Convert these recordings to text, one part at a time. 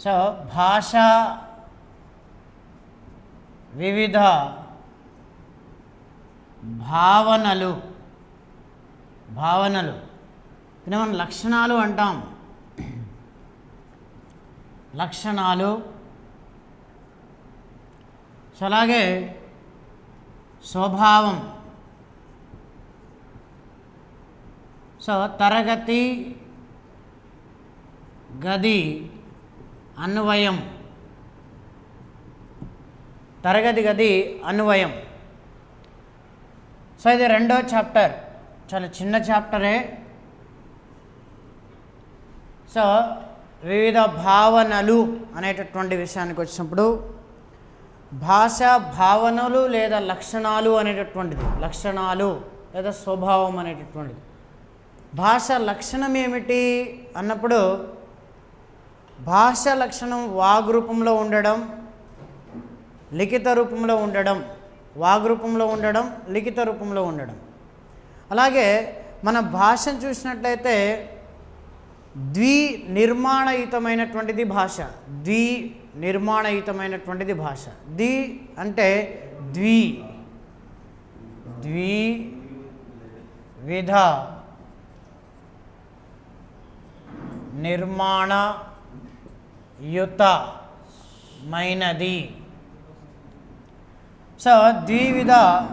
so భాష వివిధ భావనలు భావనలు దీన్ని మనం లక్షణాలు అంటాం లక్షణాలు సో అలాగే స్వభావం సో తరగతి గది అన్వయం తరగతి గది అన్వయం సో ఇది రెండో చాప్టర్ చాలా చిన్న చాప్టరే సో వివిధ భావనలు అనేటటువంటి విషయానికి వచ్చినప్పుడు భాష భావనలు లేదా లక్షణాలు అనేటటువంటిది లక్షణాలు లేదా స్వభావం అనేటటువంటిది భాష లక్షణం ఏమిటి అన్నప్పుడు భాష లక్షణం వాగ్రూపంలో ఉండడం లిఖిత రూపంలో ఉండడం వాగ్రూపంలో ఉండడం లిఖిత రూపంలో ఉండడం అలాగే మన భాషను చూసినట్లయితే ద్వి నిర్మాణయుతమైనటువంటిది భాష ద్వి నిర్మాణయుతమైనటువంటిది భాష ద్వి అంటే ద్వి ద్వి విధ నిర్మాణ యుతమైనది సో ద్వివిధ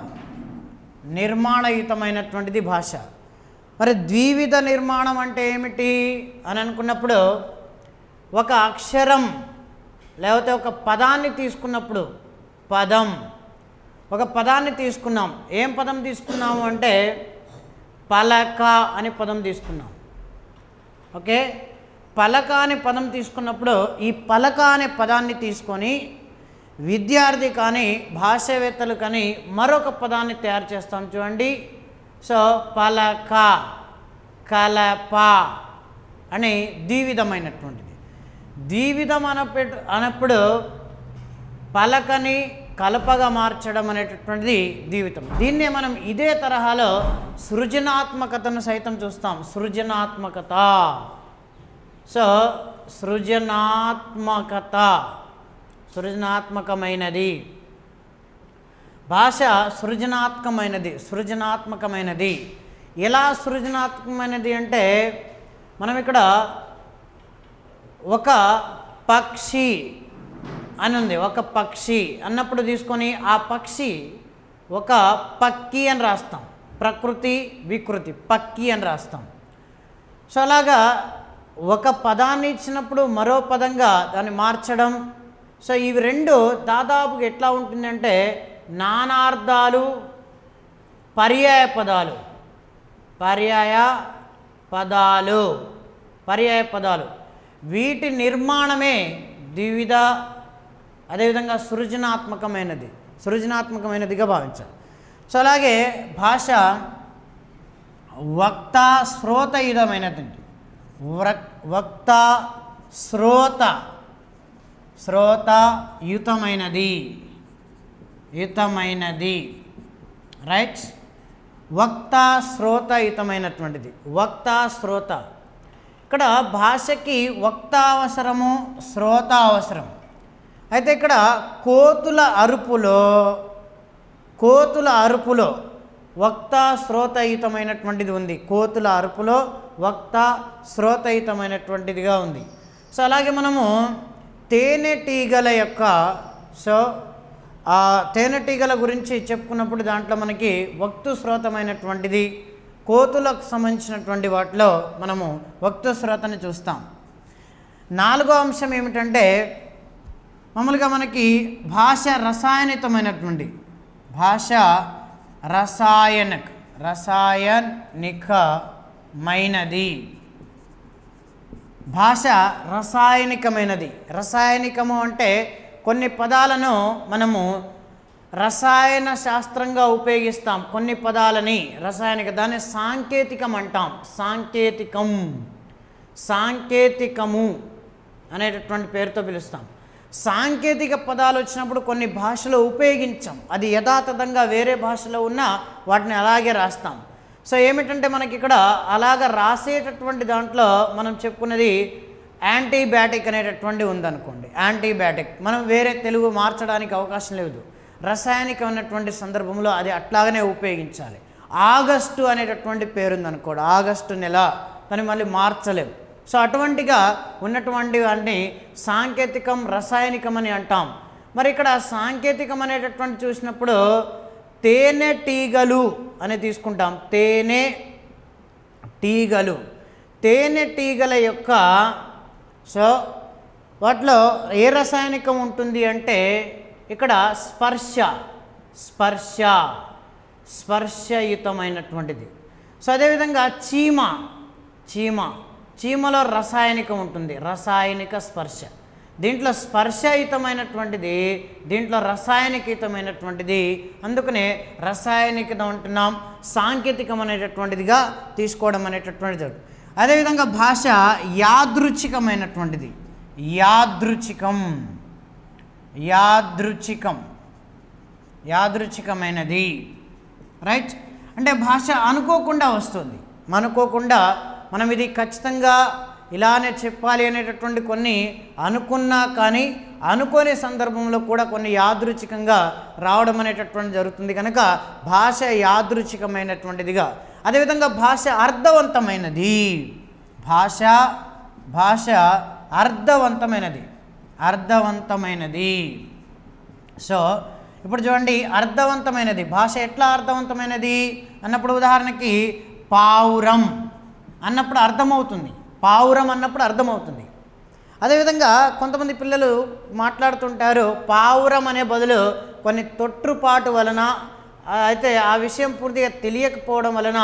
నిర్మాణయుతమైనటువంటిది భాష మరి ద్వివిధ నిర్మాణం అంటే ఏమిటి అని అనుకున్నప్పుడు ఒక అక్షరం లేకపోతే ఒక పదాన్ని తీసుకున్నప్పుడు పదం ఒక పదాన్ని తీసుకున్నాం ఏం పదం తీసుకున్నాము అంటే పలక అనే పదం తీసుకున్నాం ఓకే పలక అనే పదం తీసుకున్నప్పుడు ఈ పలక అనే పదాన్ని తీసుకొని విద్యార్థి కానీ భాషావేత్తలు కానీ మరొక పదాన్ని తయారు చేస్తాం చూడండి సో పలక కలప అని ద్వివిధమైనటువంటిది ద్వివిధం అనపెట్ అన్నప్పుడు పలకని కలపగా మార్చడం అనేటటువంటిది జీవితం దీన్నే మనం ఇదే తరహాలో సృజనాత్మకతను సైతం చూస్తాం సృజనాత్మకత సో సృజనాత్మకత సృజనాత్మకమైనది భాష సృజనాత్మకమైనది సృజనాత్మకమైనది ఎలా సృజనాత్మకమైనది అంటే మనం ఇక్కడ ఒక పక్షి అని ఉంది ఒక పక్షి అన్నప్పుడు తీసుకొని ఆ పక్షి ఒక పక్కి అని రాస్తాం ప్రకృతి వికృతి పక్కి అని రాస్తాం సో అలాగా ఒక పదాన్ని ఇచ్చినప్పుడు మరో పదంగా దాన్ని మార్చడం సో ఇవి రెండు దాదాపుగా ఎట్లా ఉంటుందంటే నానార్థాలు పర్యాయ పదాలు పర్యాయ పదాలు పర్యాయ పదాలు వీటి నిర్మాణమే ద్వివిధ అదేవిధంగా సృజనాత్మకమైనది సృజనాత్మకమైనదిగా భావించాలి సో అలాగే భాష వక్త శ్రోతయుధమైనదండి వ్రక్ వక్త శ్రోత శ్రోతయుతమైనది యుతమైనది రైట్ వక్త శ్రోతయుతమైనటువంటిది వక్త శ్రోత ఇక్కడ భాషకి వక్త అవసరము శ్రోత అవసరం అయితే ఇక్కడ కోతుల అరుపులో కోతుల అరుపులో వక్త శ్రోతయుతమైనటువంటిది ఉంది కోతుల అరుపులో వక్త శ్రోతయుతమైనటువంటిదిగా ఉంది సో అలాగే మనము తేనెటీగల యొక్క సో ఆ తేనెటీగల గురించి చెప్పుకున్నప్పుడు దాంట్లో మనకి వక్తు శ్రోతమైనటువంటిది కోతులకు సంబంధించినటువంటి వాటిలో మనము వక్తు శ్రోతని చూస్తాం నాలుగో అంశం ఏమిటంటే మామూలుగా మనకి భాష రసాయనితమైనటువంటి భాష రసాయనిక్ రసాయనికమైనది భాష రసాయనికమైనది రసాయనికము అంటే కొన్ని పదాలను మనము రసాయన శాస్త్రంగా ఉపయోగిస్తాం కొన్ని పదాలని రసాయనిక దాన్ని సాంకేతికం అంటాం సాంకేతికం సాంకేతికము అనేటటువంటి పేరుతో పిలుస్తాం సాంకేతిక పదాలు వచ్చినప్పుడు కొన్ని భాషలో ఉపయోగించాం అది యథాతథంగా వేరే భాషలో ఉన్నా వాటిని అలాగే రాస్తాం సో ఏమిటంటే మనకి ఇక్కడ అలాగ రాసేటటువంటి దాంట్లో మనం చెప్పుకున్నది యాంటీబయాటిక్ అనేటటువంటి ఉందనుకోండి యాంటీబయాటిక్ మనం వేరే తెలుగు మార్చడానికి అవకాశం లేదు రసాయనికమైనటువంటి సందర్భంలో అది అట్లాగనే ఉపయోగించాలి ఆగస్టు అనేటటువంటి పేరుందనుకోండి ఆగస్టు నెల కానీ మళ్ళీ మార్చలేం సో అటువంటిగా ఉన్నటువంటి వాటిని సాంకేతికం రసాయనికం అని అంటాం మరి ఇక్కడ సాంకేతికం అనేటటువంటి చూసినప్పుడు తేనె టీగలు అని తీసుకుంటాం తేనె టీగలు తేనె టీగల యొక్క సో వాటిలో ఏ రసాయనికం ఉంటుంది అంటే ఇక్కడ స్పర్శ స్పర్శ స్పర్శయుతమైనటువంటిది సో అదేవిధంగా చీమ చీమ చీమలో రసాయనికం ఉంటుంది రసాయనిక స్పర్శ దీంట్లో స్పర్శయుతమైనటువంటిది దీంట్లో రసాయనికయుతమైనటువంటిది అందుకనే రసాయనికత అంటున్నాం సాంకేతికం అనేటటువంటిదిగా తీసుకోవడం అనేటటువంటిది అదేవిధంగా భాష యాదృచ్ఛికమైనటువంటిది యాదృచ్ఛికం యాదృచ్ఛికం యాదృచ్ఛికమైనది రైట్ అంటే భాష అనుకోకుండా వస్తుంది అనుకోకుండా మనం ఇది ఖచ్చితంగా ఇలానే చెప్పాలి అనేటటువంటి కొన్ని అనుకున్నా కానీ అనుకోని సందర్భంలో కూడా కొన్ని యాదృచ్ఛికంగా రావడం అనేటటువంటి జరుగుతుంది కనుక భాష యాదృచ్ఛికమైనటువంటిదిగా అదేవిధంగా భాష అర్థవంతమైనది భాష భాష అర్థవంతమైనది అర్థవంతమైనది సో ఇప్పుడు చూడండి అర్థవంతమైనది భాష ఎట్లా అర్థవంతమైనది అన్నప్పుడు ఉదాహరణకి పావురం అన్నప్పుడు అర్థమవుతుంది పావురం అన్నప్పుడు అర్థమవుతుంది అదేవిధంగా కొంతమంది పిల్లలు మాట్లాడుతుంటారు పావురం అనే బదులు కొన్ని తొట్టుపాటు వలన ఆ, అయితే ఆ విషయం పూర్తిగా తెలియకపోవడం వలన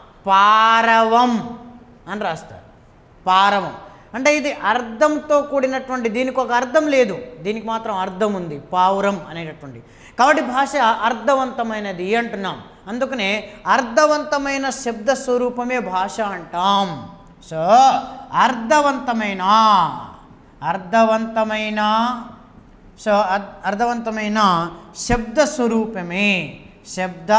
పారవం అని రాస్తారు పారవం అంటే ఇది అర్థంతో కూడినటువంటి దీనికి ఒక అర్థం లేదు దీనికి మాత్రం అర్థం ఉంది పావురం అనేటటువంటి కాబట్టి భాష అర్థవంతమైనది అంటున్నాం అందుకనే అర్థవంతమైన శబ్ద స్వరూపమే భాష అంటాం సో అర్థవంతమైన అర్థవంతమైన సో అర్- అర్థవంతమైన శబ్ద స్వరూపమే శబ్ద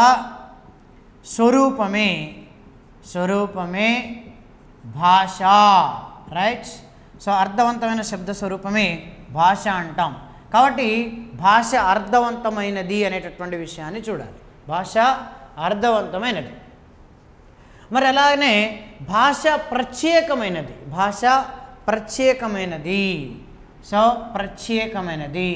స్వరూపమే స్వరూపమే భాష రైట్ సో అర్థవంతమైన శబ్ద స్వరూపమే భాష అంటాం కాబట్టి భాష అర్థవంతమైనది అనేటటువంటి విషయాన్ని చూడాలి భాష అర్థవంతమైనది మరి అలాగనే భాష ప్రత్యేకమైనది భాష ప్రత్యేకమైనది సో ప్రత్యేకమైనది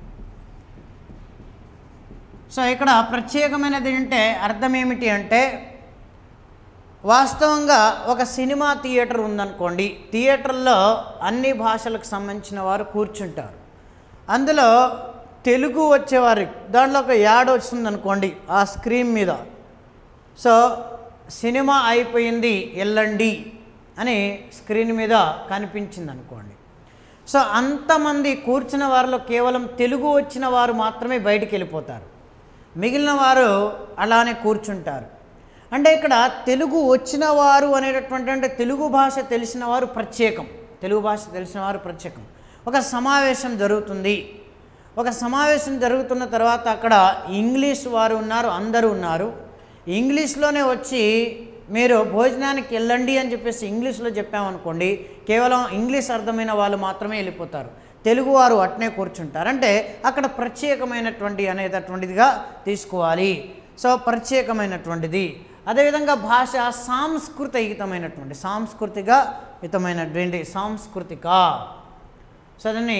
సో ఇక్కడ ప్రత్యేకమైనది అంటే అర్థం ఏమిటి అంటే వాస్తవంగా ఒక సినిమా థియేటర్ ఉందనుకోండి థియేటర్లో అన్ని భాషలకు సంబంధించిన వారు కూర్చుంటారు అందులో తెలుగు వచ్చేవారు దాంట్లో ఒక యాడ్ వచ్చిందనుకోండి ఆ స్క్రీన్ మీద సో సినిమా అయిపోయింది వెళ్ళండి అని స్క్రీన్ మీద కనిపించింది అనుకోండి సో అంతమంది కూర్చున్న వారిలో కేవలం తెలుగు వచ్చిన వారు మాత్రమే బయటికి వెళ్ళిపోతారు మిగిలిన వారు అలానే కూర్చుంటారు అంటే ఇక్కడ తెలుగు వచ్చిన వారు అనేటటువంటి అంటే తెలుగు భాష తెలిసిన వారు ప్రత్యేకం తెలుగు భాష తెలిసిన వారు ప్రత్యేకం ఒక సమావేశం జరుగుతుంది ఒక సమావేశం జరుగుతున్న తర్వాత అక్కడ ఇంగ్లీష్ వారు ఉన్నారు అందరూ ఉన్నారు ఇంగ్లీష్లోనే వచ్చి మీరు భోజనానికి వెళ్ళండి అని చెప్పేసి ఇంగ్లీష్లో చెప్పామనుకోండి కేవలం ఇంగ్లీష్ అర్థమైన వాళ్ళు మాత్రమే వెళ్ళిపోతారు తెలుగువారు అట్నే కూర్చుంటారు అంటే అక్కడ ప్రత్యేకమైనటువంటి అనేటటువంటిదిగా తీసుకోవాలి సో ప్రత్యేకమైనటువంటిది అదేవిధంగా భాష సాంస్కృతికమైనటువంటి సాంస్కృతిక హితమైనటువంటి సాంస్కృతిక సో దాన్ని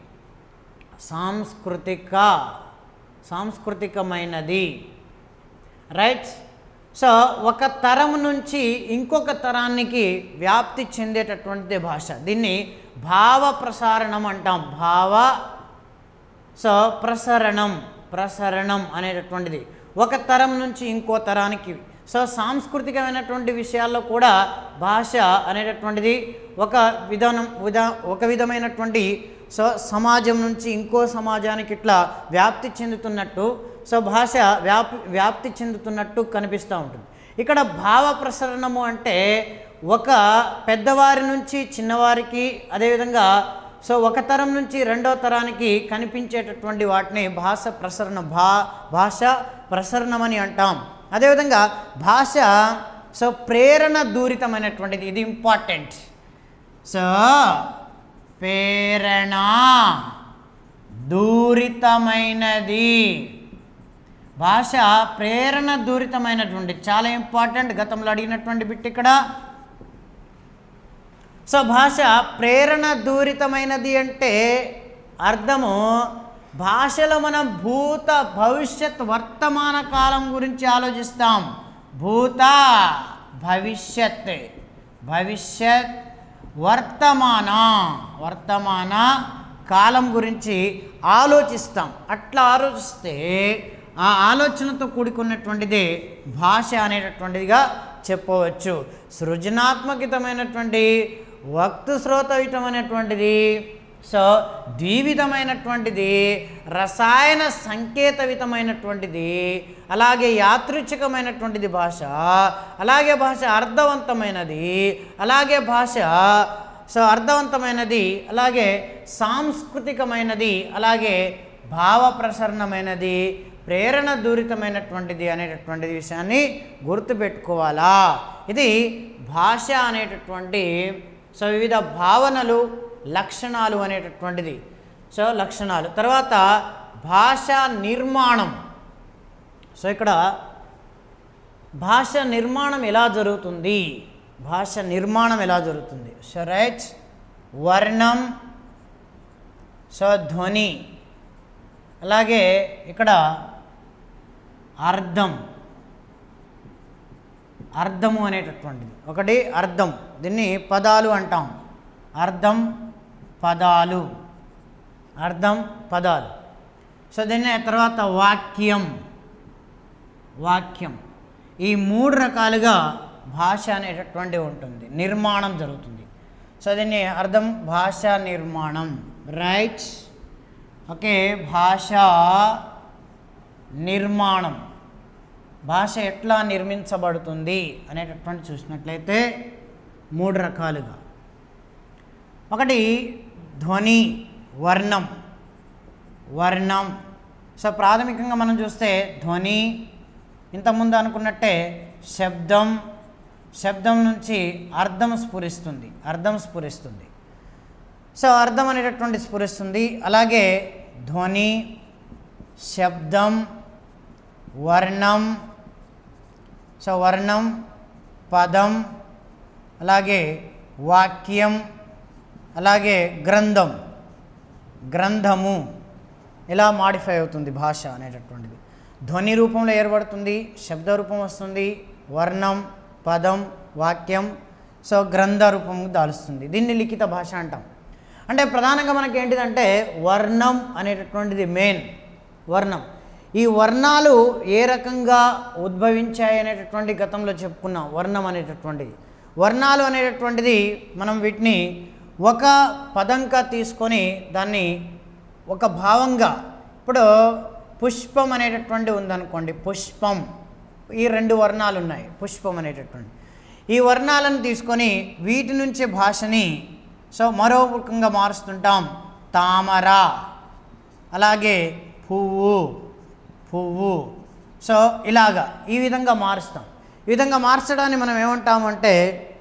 సాంస్కృతిక సాంస్కృతికమైనది రైట్ సో ఒక తరం నుంచి ఇంకొక తరానికి వ్యాప్తి చెందేటటువంటిది భాష దీన్ని భావ ప్రసారణం అంటాం భావ సో ప్రసరణం ప్రసరణం అనేటటువంటిది ఒక తరం నుంచి ఇంకో తరానికి సో సాంస్కృతికమైనటువంటి విషయాల్లో కూడా భాష అనేటటువంటిది ఒక విధానం విధా ఒక విధమైనటువంటి సో సమాజం నుంచి ఇంకో సమాజానికి ఇట్లా వ్యాప్తి చెందుతున్నట్టు సో భాష వ్యాప్ వ్యాప్తి చెందుతున్నట్టు కనిపిస్తూ ఉంటుంది ఇక్కడ భావ ప్రసరణము అంటే ఒక పెద్దవారి నుంచి చిన్నవారికి అదేవిధంగా సో ఒక తరం నుంచి రెండో తరానికి కనిపించేటటువంటి వాటిని భాష ప్రసరణ భా భాష ప్రసరణం అని అంటాం అదేవిధంగా భాష సో ప్రేరణ దూరితమైనటువంటిది ఇది ఇంపార్టెంట్ సో ప్రేరణ దూరితమైనది భాష ప్రేరణ దూరితమైనటువంటి చాలా ఇంపార్టెంట్ గతంలో అడిగినటువంటి బిట్ ఇక్కడ సో భాష ప్రేరణ దూరితమైనది అంటే అర్థము భాషలో మనం భూత భవిష్యత్ వర్తమాన కాలం గురించి ఆలోచిస్తాం భూత భవిష్యత్ భవిష్యత్ వర్తమాన వర్తమాన కాలం గురించి ఆలోచిస్తాం అట్లా ఆలోచిస్తే ఆ ఆలోచనతో కూడుకున్నటువంటిదే భాష అనేటటువంటిదిగా చెప్పవచ్చు సృజనాత్మకతమైనటువంటి వక్తు శ్రోతయుతమైనటువంటిది సో ద్వివిధమైనటువంటిది రసాయన సంకేతవితమైనటువంటిది అలాగే యాదృచ్ఛికమైనటువంటిది భాష అలాగే భాష అర్థవంతమైనది అలాగే భాష సో అర్థవంతమైనది అలాగే సాంస్కృతికమైనది అలాగే భావ ప్రసరణమైనది ప్రేరణ దూరితమైనటువంటిది అనేటటువంటి విషయాన్ని గుర్తుపెట్టుకోవాలా ఇది భాష అనేటటువంటి సో వివిధ భావనలు లక్షణాలు అనేటటువంటిది సో లక్షణాలు తర్వాత భాష నిర్మాణం సో ఇక్కడ భాష నిర్మాణం ఎలా జరుగుతుంది భాష నిర్మాణం ఎలా జరుగుతుంది సో రైట్ వర్ణం సో ధ్వని అలాగే ఇక్కడ అర్థం అర్థము అనేటటువంటిది ఒకటి అర్థం దీన్ని పదాలు అంటాం అర్థం పదాలు అర్థం పదాలు సో దీన్ని తర్వాత వాక్యం వాక్యం ఈ మూడు రకాలుగా భాష అనేటటువంటి ఉంటుంది నిర్మాణం జరుగుతుంది సో దీన్ని అర్థం భాష నిర్మాణం రైట్ ఓకే భాష నిర్మాణం భాష ఎట్లా నిర్మించబడుతుంది అనేటటువంటి చూసినట్లయితే మూడు రకాలుగా ఒకటి ధ్వని వర్ణం వర్ణం సో ప్రాథమికంగా మనం చూస్తే ధ్వని ఇంతకుముందు అనుకున్నట్టే శబ్దం శబ్దం నుంచి అర్థం స్ఫురిస్తుంది అర్థం స్ఫురిస్తుంది సో అర్థం అనేటటువంటి స్ఫురిస్తుంది అలాగే ధ్వని శబ్దం వర్ణం సో వర్ణం పదం అలాగే వాక్యం అలాగే గ్రంథం గ్రంథము ఇలా మాడిఫై అవుతుంది భాష అనేటటువంటిది ధ్వని రూపంలో ఏర్పడుతుంది శబ్ద రూపం వస్తుంది వర్ణం పదం వాక్యం సో గ్రంథ రూపం దాలుస్తుంది దీన్ని లిఖిత భాష అంటాం అంటే ప్రధానంగా మనకి ఏంటిదంటే వర్ణం అనేటటువంటిది మెయిన్ వర్ణం ఈ వర్ణాలు ఏ రకంగా ఉద్భవించాయి అనేటటువంటి గతంలో చెప్పుకున్నాం వర్ణం అనేటటువంటిది వర్ణాలు అనేటటువంటిది మనం వీటిని ఒక పదంగా తీసుకొని దాన్ని ఒక భావంగా ఇప్పుడు పుష్పం అనేటటువంటి ఉందనుకోండి పుష్పం ఈ రెండు వర్ణాలు ఉన్నాయి పుష్పం అనేటటువంటి ఈ వర్ణాలను తీసుకొని వీటి నుంచి భాషని సో మరో రకంగా మారుస్తుంటాం తామర అలాగే పువ్వు పువ్వు సో ఇలాగా ఈ విధంగా మారుస్తాం ఈ విధంగా మార్చడాన్ని మనం ఏమంటామంటే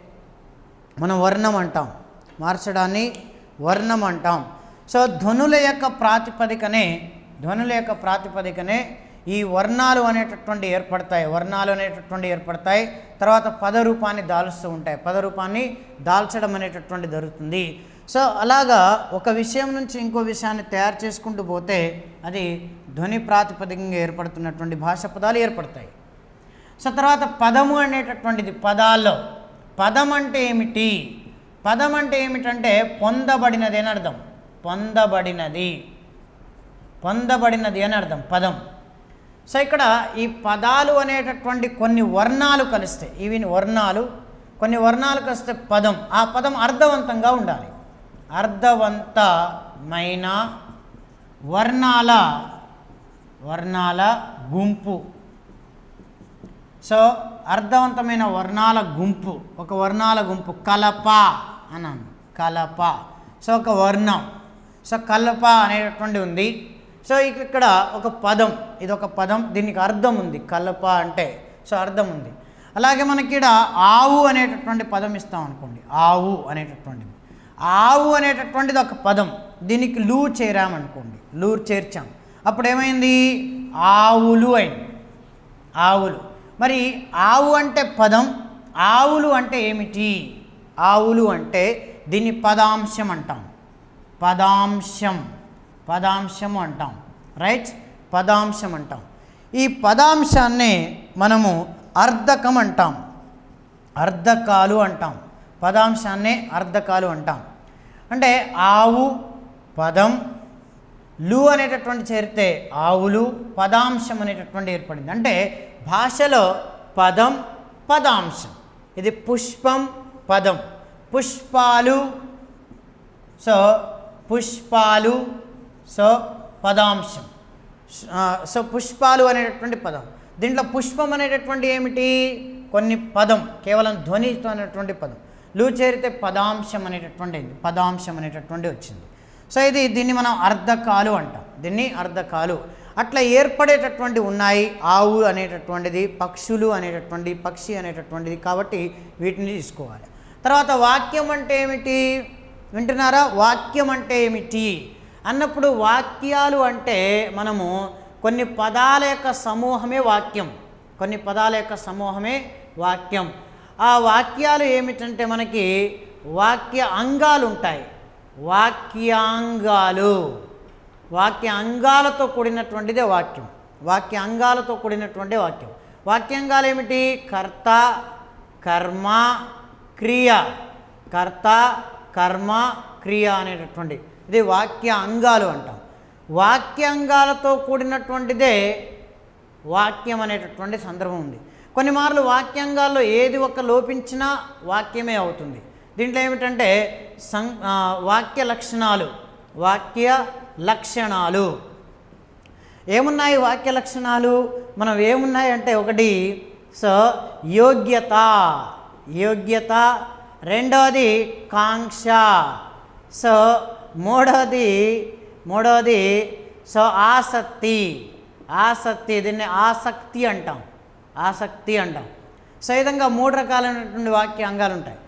మనం వర్ణం అంటాం మార్చడాన్ని వర్ణం అంటాం సో ధ్వనుల యొక్క ప్రాతిపదికనే ధ్వనుల యొక్క ప్రాతిపదికనే ఈ వర్ణాలు అనేటటువంటి ఏర్పడతాయి వర్ణాలు అనేటటువంటి ఏర్పడతాయి తర్వాత పద రూపాన్ని దాల్స్తూ ఉంటాయి పద రూపాన్ని దాల్చడం అనేటటువంటి జరుగుతుంది సో అలాగా ఒక విషయం నుంచి ఇంకో విషయాన్ని తయారు చేసుకుంటూ పోతే అది ధ్వని ప్రాతిపదికంగా ఏర్పడుతున్నటువంటి భాష పదాలు ఏర్పడతాయి సో తర్వాత పదము అనేటటువంటిది పదాల్లో పదం అంటే ఏమిటి పదం అంటే ఏమిటంటే పొందబడినది అని అర్థం పొందబడినది పొందబడినది అని అర్థం పదం సో ఇక్కడ ఈ పదాలు అనేటటువంటి కొన్ని వర్ణాలు కలిస్తాయి ఇవి వర్ణాలు కొన్ని వర్ణాలు కలిస్తే పదం ఆ పదం అర్థవంతంగా ఉండాలి అర్థవంతమైన వర్ణాల వర్ణాల గుంపు సో అర్థవంతమైన వర్ణాల గుంపు ఒక వర్ణాల గుంపు కలప అన్నాను కలప సో ఒక వర్ణం సో కలప అనేటటువంటి ఉంది సో ఇక ఇక్కడ ఒక పదం ఇది ఒక పదం దీనికి అర్థం ఉంది కలప అంటే సో అర్థం ఉంది అలాగే మనకి ఇక్కడ ఆవు అనేటటువంటి పదం ఇస్తాం అనుకోండి ఆవు అనేటటువంటిది ఆవు అనేటటువంటిది ఒక పదం దీనికి లూ చేరామనుకోండి లూ చేర్చాం అప్పుడు ఏమైంది ఆవులు అయింది ఆవులు మరి ఆవు అంటే పదం ఆవులు అంటే ఏమిటి ఆవులు అంటే దీన్ని పదాంశం అంటాం పదాంశం పదాంశం అంటాం రైట్ పదాంశం అంటాం ఈ పదాంశాన్ని మనము అర్ధకం అంటాం అర్ధకాలు అంటాం పదాంశాన్నే అర్ధకాలు అంటాం అంటే ఆవు పదం లు అనేటటువంటి చేరితే ఆవులు పదాంశం అనేటటువంటి ఏర్పడింది అంటే భాషలో పదం పదాంశం ఇది పుష్పం పదం పుష్పాలు సో పుష్పాలు సో పదాంశం ఆ, సో పుష్పాలు అనేటటువంటి పదం దీంట్లో పుష్పం అనేటటువంటి ఏమిటి కొన్ని పదం కేవలం ధ్వనితో అనేటువంటి పదం లు చేరితే పదాంశం అనేటటువంటి అయింది పదాంశం అనేటటువంటి వచ్చింది సో ఇది దీన్ని మనం అర్ధకాలు అంటాం దీన్ని అర్ధకాలు అట్లా ఏర్పడేటటువంటి ఉన్నాయి ఆవు అనేటటువంటిది పక్షులు అనేటటువంటి పక్షి అనేటటువంటిది కాబట్టి వీటిని తీసుకోవాలి తర్వాత వాక్యం అంటే ఏమిటి వింటున్నారా వాక్యం అంటే ఏమిటి అన్నప్పుడు వాక్యాలు అంటే మనము కొన్ని పదాల యొక్క సమూహమే వాక్యం కొన్ని పదాల యొక్క సమూహమే వాక్యం ఆ వాక్యాలు ఏమిటంటే మనకి వాక్య అంగాలు ఉంటాయి వాక్యాంగాలు వాక్య అంగాలతో కూడినటువంటిదే వాక్యం వాక్య అంగాలతో కూడినటువంటి వాక్యం వాక్యాంగాలు ఏమిటి కర్త కర్మ క్రియ కర్త కర్మ క్రియ అనేటటువంటి ఇది వాక్య అంగాలు అంటాం వాక్యాంగాలతో కూడినటువంటిదే వాక్యం అనేటటువంటి సందర్భం ఉంది కొన్ని మార్లు వాక్యాంగాల్లో ఏది ఒక లోపించినా వాక్యమే అవుతుంది దీంట్లో ఏమిటంటే సం ఆ, వాక్య లక్షణాలు వాక్య లక్షణాలు ఏమున్నాయి వాక్య లక్షణాలు మనం ఏమున్నాయి అంటే ఒకటి సో యోగ్యత యోగ్యత రెండవది కాంక్ష సో మూడవది మూడవది సో ఆసక్తి ఆసక్తి దీన్ని ఆసక్తి అంటాం ఆసక్తి అంటాం సో ఈ విధంగా మూడు రకాలైనటువంటి వాక్య అంగాలు ఉంటాయి